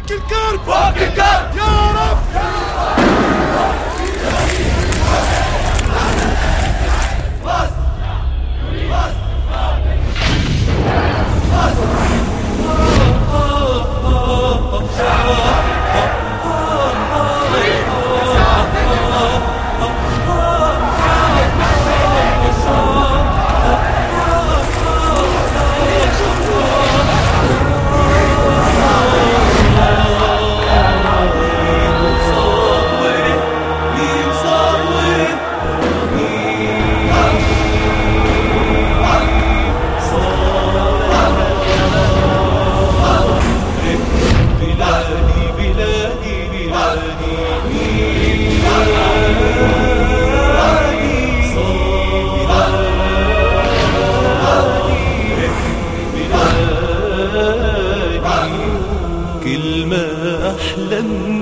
فك الكرب فك الكرب يا رب بس بس صبره مين صبره بلادي بلادي بلادي كلمة أحلى من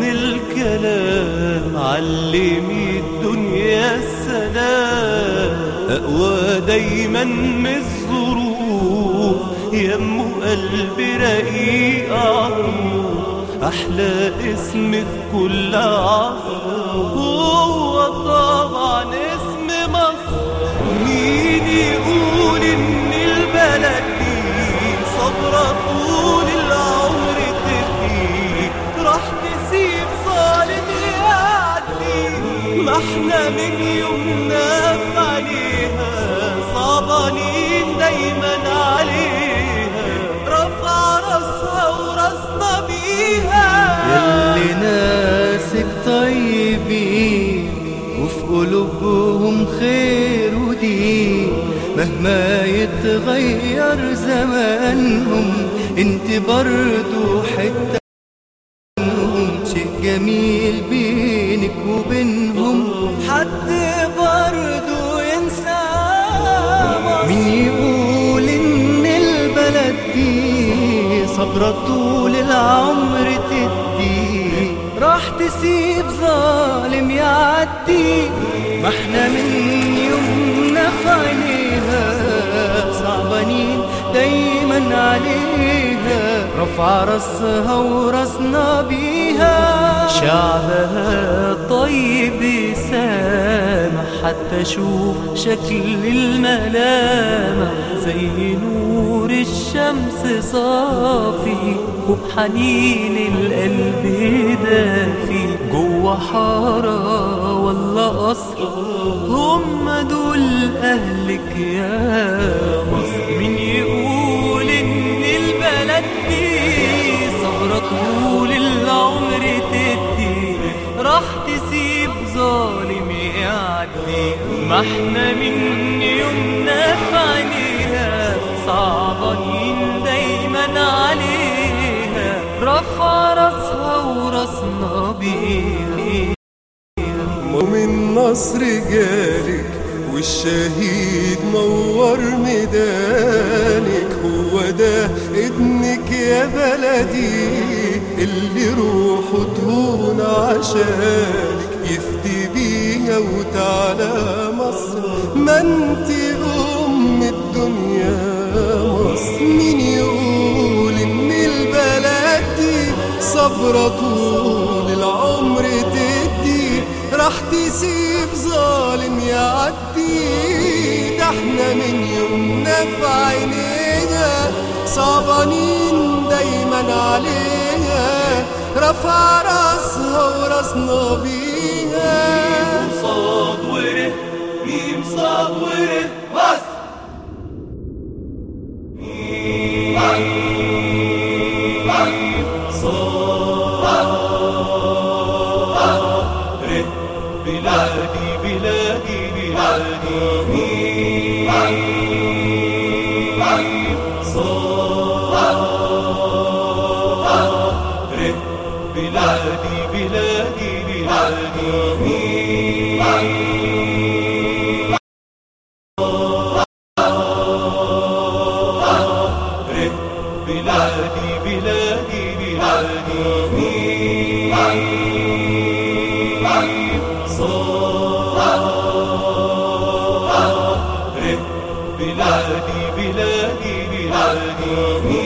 الكلام علمي الدنيا السلام أقوى دايما من الظروف يم قلبي رقيق عطوف أحلى اسم في كل عصر هو طبعا اسم مصر مين يقول إن البلد دي صبرة طول العمر تبكي راح تسيب ظالم يعدي ما احنا من يومنا في عليها صعبانين دايما عليها رفع راسها وراسنا بيها يلي ناسك طيبين وفي قلوبهم خير ودين مهما يتغير زمانهم انت برضو حتة منهم شيء جميل بينك وبينهم حد برضو ينسى مين يقول ان البلد دي صبرة طول العمر تدي راح تسيب ظالم يعدي ما احنا من يومنا في عينيها صعبانين دايما عليها رفع راسها وراسنا بيها شعبها طيب يسامح حتى اشوف شكل الملامح زي نور الشمس صافي وبحنين القلب دافي جوه حارة ولا قصر هم دول اهلك يا مصر مين يقول ان البلد دي صبرة طول العمر تدي راح تسيب ظالم يعدي ما احنا من يومنا في عينيها صعبانين دايما عليها رفع راسها وراسنا بيها ومن مصر جالك والشهيد نور ميدانك هو ده ابنك يا بلدي اللي روحه تهون عشانك يفدي بيها وتعالى مصر ما انت ام الدنيا مصر مين يقول ان البلد دي صبرة طول العمر تدي راح تسيب ظالم يعدي ده احنا من يومنا في عينيها صعبانين دايما عليها رفع راسها وراسنا بيها صبره مين صبره بس صبره بلادي بلادي بلادي صبره بلادي بلادي بلادي بلادي بلادي بلادي صبره بلادي بلادي بلادي